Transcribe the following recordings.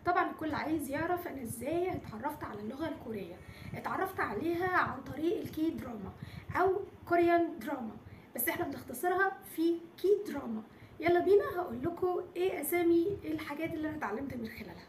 طبعا الكل عايز يعرف انا ازاي اتعرفت على اللغه الكوريه اتعرفت عليها عن طريق الكي دراما او كوريان دراما بس احنا بنختصرها في كي دراما يلا بينا هقول لكم ايه اسامي الحاجات اللي انا اتعلمت من خلالها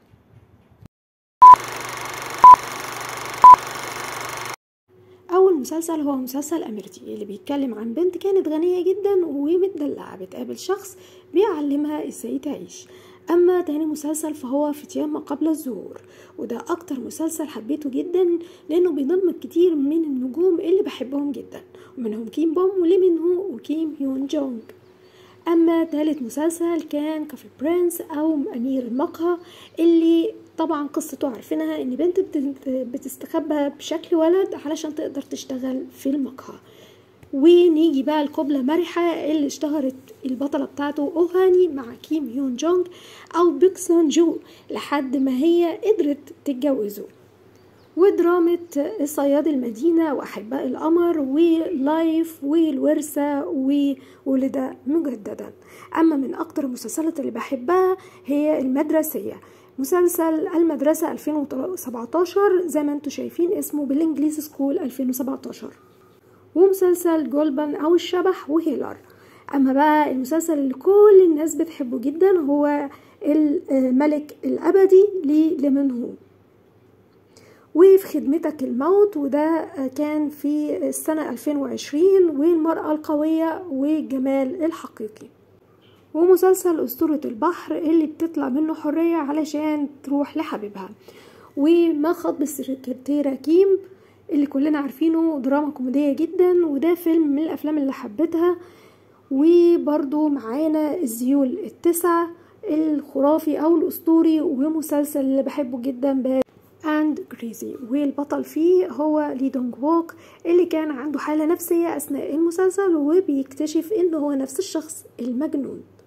اول مسلسل هو مسلسل اميرتي اللي بيتكلم عن بنت كانت غنيه جدا ومتدلعه بتقابل شخص بيعلمها ازاي تعيش اما تاني مسلسل فهو فتيان ما قبل الظهور وده اكتر مسلسل حبيته جدا لانه بيضم كتير من النجوم اللي بحبهم جدا ومنهم كيم بوم ولي من هو وكيم هيون جونج اما تالت مسلسل كان كافي برنس او امير المقهى اللي طبعا قصته عارفينها ان بنت بتستخبى بشكل ولد علشان تقدر تشتغل في المقهى ونيجي بقى القبلة مرحة اللي اشتهرت البطلة بتاعته أوهاني مع كيم يون جونج أو بيكسون جو لحد ما هي قدرت تتجوزه ودرامة صياد المدينة وأحباء القمر ولايف والورثة وولد مجددا أما من أكتر المسلسلات اللي بحبها هي المدرسية مسلسل المدرسة 2017 زي ما انتم شايفين اسمه بالانجليزي سكول 2017 ومسلسل جولبان او الشبح وهيلر اما بقى المسلسل اللي كل الناس بتحبه جدا هو الملك الابدي لمن هو وفي خدمتك الموت وده كان في السنة 2020 والمرأة القوية والجمال الحقيقي ومسلسل أسطورة البحر اللي بتطلع منه حرية علشان تروح لحبيبها وما خطب السكرتيرة كيم اللي كلنا عارفينه دراما كوميدية جدا وده فيلم من الأفلام اللي حبيتها وبرضو معانا الزيول التسعة الخرافي أو الأسطوري ومسلسل اللي بحبه جدا باد اند كريزي والبطل فيه هو لي دونج ووك اللي كان عنده حالة نفسية أثناء المسلسل وبيكتشف إنه هو نفس الشخص المجنون